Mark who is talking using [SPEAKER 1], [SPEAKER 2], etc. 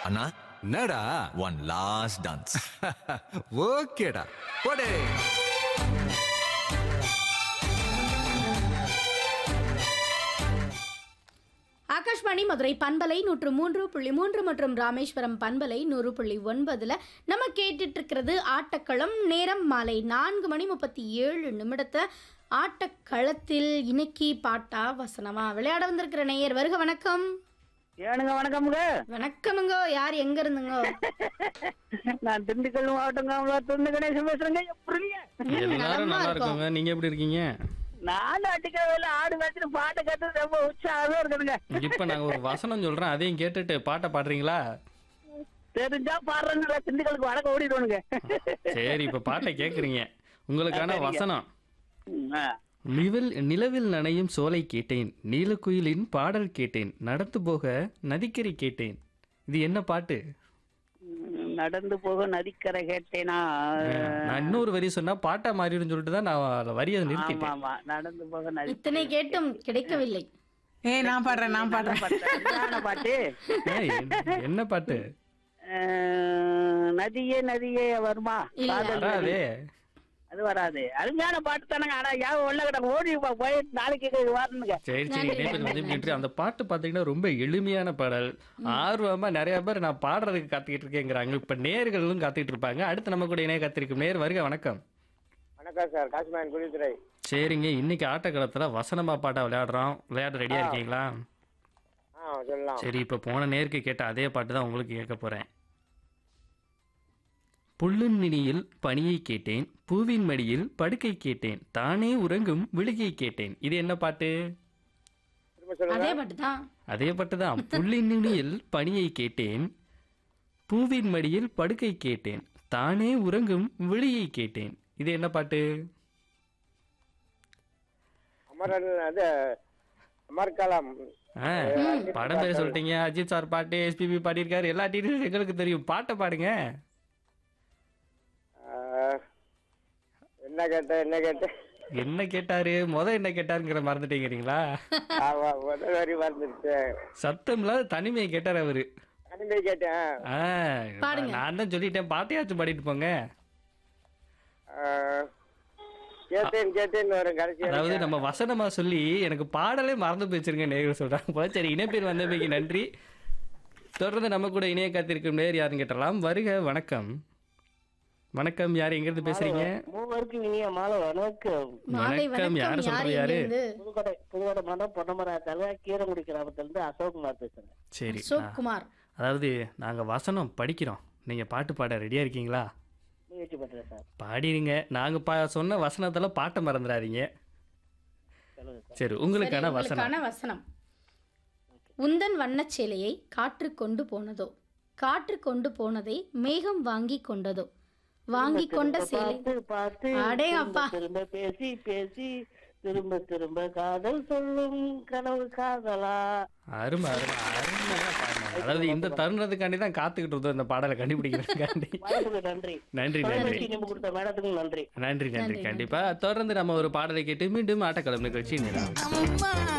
[SPEAKER 1] அண்ணா
[SPEAKER 2] என்னடா
[SPEAKER 1] one last dance
[SPEAKER 2] ஓகேடா போடே
[SPEAKER 3] ஆகாஷ்வாணி மதுரை பண்பலை நூற்று மூன்று புள்ளி மூன்று மற்றும் ராமேஸ்வரம் பண்பலை நூறு புள்ளி ஒன்பதுல நம்ம கேட்டுட்டு இருக்கிறது ஆட்டக்களம் நேரம் மாலை நான்கு மணி முப்பத்தி ஏழு நிமிடத்தை ஆட்டக்களத்தில் இன்னைக்கு பாட்டா வசனமா விளையாட வந்திருக்கிற நேயர் வருக வணக்கம்
[SPEAKER 4] ஏனுங்க வணக்கமுங்க
[SPEAKER 3] வணக்கமுங்கோ யார் எங்க இருந்துங்கோ
[SPEAKER 4] நான் திண்டுக்கல் மாவட்டம் காமலாத்தூர்ந்து கணேசன் பேசுறேங்க எப்படிங்க
[SPEAKER 5] எல்லாரும்
[SPEAKER 3] நலமா
[SPEAKER 5] நல்லா
[SPEAKER 3] இருக்கோம்.
[SPEAKER 5] இருக்கோங்க நீங்க எப்படி இருக்கீங்க
[SPEAKER 4] நானும் அடிக்கிற வேலை ஆடு வச்சுட்டு பாட்டு கத்து ரொம்ப உற்சாகமா இருக்குதுங்க
[SPEAKER 5] இப்ப நாங்க ஒரு வசனம் சொல்றோம் அதையும் கேட்டுட்டு பாட்டை பாடுறீங்களா
[SPEAKER 4] தெரிஞ்சா பாடுறேங்க திண்டுக்கலுக்கு வடக்க ஓடிடுவானுங்க
[SPEAKER 5] சரி இப்ப பாட்டை கேக்குறீங்க உங்களுக்கான
[SPEAKER 4] சரிங்க.
[SPEAKER 5] வசனம்
[SPEAKER 4] ம், ஆ.
[SPEAKER 5] நிவில் நிலவில் நனையும் சோலை கேட்டேன் நீலக்குயிலின் பாடல் கேட்டேன் நடந்து போக நதிக்கரை கேட்டேன் இது என்ன பாட்டு
[SPEAKER 4] ம், நடந்து போக நதிக்கரை கேட்டேனா
[SPEAKER 5] நான் இன்னொரு வரி சொன்னா பாட்டா மாறிடும் சொல்லிட்டு தான் நான் வரியை
[SPEAKER 4] ஆமா
[SPEAKER 5] நிறுத்திட்டேன்
[SPEAKER 4] ஆமா நடந்து போக நதி
[SPEAKER 3] இத்தனை கேட்டும் கிடைக்கவில்லை
[SPEAKER 6] ஏய் நான் பாடுறேன் நான் பாடுறேன்
[SPEAKER 4] என்ன பாட்டு
[SPEAKER 5] ஏய், என்ன- என்ன பாட்டு
[SPEAKER 4] அஹ், நதியே நதியே வருமா
[SPEAKER 3] இல்ல.
[SPEAKER 4] காதல் நதி.
[SPEAKER 5] வராதே
[SPEAKER 4] அது வராது அருமையான பாட்டு தானங்க ஆனா யாரும் உள்ள கிட்ட ஓடி போ- போய் நாளைக்கு வரணுங்க
[SPEAKER 5] சரி சரி இணைப்பில் வந்து நன்றி அந்த பாட்டு பார்த்தீங்கன்னா ரொம்ப எளிமையான பாடல் ஆர்வமா நிறைய பேர் நான் பாடுறதுக்கு காத்துக்கிட்டு இருக்கேங்கிறாங்க இப்ப நேர்களும் காத்துக்கிட்டு இருப்பாங்க அடுத்து நம்ம கூட இணைய காத்திருக்கும் நேர் வருக வணக்கம்
[SPEAKER 7] வணக்கம் சார் காசிமாயன் குடித்துறை
[SPEAKER 5] சரிங்க இன்னைக்கு ஆட்டக்களத்துல வசனமா பாட்டா விளையாடுறோம் விளையாட ரெடியா இருக்கீங்களா
[SPEAKER 7] ஆ சொல்லலாம்
[SPEAKER 5] சரி இப்ப போன நேருக்கு கேட்ட அதே பாட்டு தான் உங்களுக்கு கேட்க போறேன் புல்லின் நினியில் பனியை கேட்டேன் பூவின் மடியில் படுக்கை கேட்டேன் தானே உறங்கும் விழுகை கேட்டேன் இது என்ன பாட்டு
[SPEAKER 7] திரும்ப சொல்லுங்க
[SPEAKER 3] அதே பாட்டு தான்
[SPEAKER 5] அதே பாட்டு தான் புல்லின் நுனியில் பனியை கேட்டேன் பூவின் மடியில் படுக்கை கேட்டேன் தானே உறங்கும் விழியை கேட்டேன் இது என்ன பாட்டு
[SPEAKER 7] அமரன் அது அமர்கலம்
[SPEAKER 5] ஆ, படம் பேர் சொல்லிட்டீங்க அஜித் சார் பாட்டு எஸ்பிபி பாடியிருக்காரு எல்லா டீட்டெயில்ஸ் எங்களுக்கு தெரியும் பாட்டை பாடுங்க
[SPEAKER 7] ஆ, என்ன கேட்ட என்ன கேட்ட
[SPEAKER 5] என்ன கேட்டாரு முத என்ன கேட்டாருங்கிற மறந்துட்டீங்கிறீங்களா
[SPEAKER 7] ஆமா முதல் வரி மறந்துருச்சு
[SPEAKER 5] சத்தம் இல்லாத தனிமையை கேட்டார் அவரு
[SPEAKER 7] அனிமே கேட்டேன்
[SPEAKER 5] ஆ,
[SPEAKER 3] பாடுங்க.
[SPEAKER 5] நான் தான் சொல்லிட்டேன் பாட்டையாச்சும் பாடிட்டு போங்க
[SPEAKER 7] ஆ, கேட்டேன் கேட்டேன் வரும் கடைசி
[SPEAKER 5] அதாவது
[SPEAKER 7] வரைக்கும்.
[SPEAKER 5] நம்ம வசனமா சொல்லி எனக்கு பாடலே மறந்து போச்சிருங்க நேர்கள் சொல்றாங்க போல சரி இணைப்பேர் வந்தமைக்கு நன்றி தொடர்ந்து நம்ம கூட இணைய காத்திருக்கும் நேர் யாருன்னு கேட்டலாம் வருக வணக்கம் வணக்கம் யார் எங்கிருந்து பேசுறீங்க
[SPEAKER 4] மூவருக்கு இனிய மாலை வணக்கம்
[SPEAKER 3] மாலை
[SPEAKER 5] வணக்கம், யாரு
[SPEAKER 3] வணக்கம்
[SPEAKER 5] சொல்றது
[SPEAKER 3] யார்
[SPEAKER 5] யாரு?
[SPEAKER 3] எங்கிருந்து
[SPEAKER 4] புதுக்கோட்டை புதுக்கோட்டை மாவட்டம் பொன்னமராத்தால கீரங்குடி கிராமத்துல இருந்து அசோக்குமார் பேசுறேன்
[SPEAKER 5] சரி
[SPEAKER 3] அசோக் குமார்
[SPEAKER 5] அதாவது நாங்க வசனம் படிக்கிறோம் நீங்க பாட்டு பாட ரெடியா இருக்கீங்களா
[SPEAKER 4] முயற்சி பண்றேன் சார்
[SPEAKER 5] பாடிடுங்க நாங்க பா சொன்ன வசனத்துல பாட்டை மறந்துடாதீங்க
[SPEAKER 4] சொல்லுங்க சார்
[SPEAKER 5] சரி
[SPEAKER 3] சரி,
[SPEAKER 5] உங்களுக்கான வசனம்
[SPEAKER 3] உங்களுக்கான வசனம் உந்தன் வண்ணச் சேலையை காற்று கொண்டு போனதோ காற்று கொண்டு போனதை மேகம் வாங்கி கொண்டதோ வாங்கி கொண்ட சேலை
[SPEAKER 4] பார்த்து பார்த்து
[SPEAKER 3] அடே
[SPEAKER 4] திரும்ப
[SPEAKER 3] அப்பா.
[SPEAKER 4] திரும்ப பேசி பேசி திரும்ப திரும்ப காதல் சொல்லும் கனவு காதலா
[SPEAKER 5] அருமை அருமை அருமையா பாடினாங்க அதாவது இந்த தருணத்துக்காண்டி தான் காத்துக்கிட்டு இருந்தோம் இந்த பாடலை கண்டுபிடிக்கிறதுக்காண்டி
[SPEAKER 4] வாய்ப்புக்கு நன்றி
[SPEAKER 5] நன்றி நன்றி
[SPEAKER 4] தொலைபேசி நிமிடம் கொடுத்த மேடத்துக்கும் நன்றி
[SPEAKER 5] நன்றி நன்றி கண்டிப்பா தொடர்ந்து நம்ம ஒரு பாடலை கேட்டு மீண்டும் ஆட்டக்கிழமை நிகழ்ச்சி நிலம்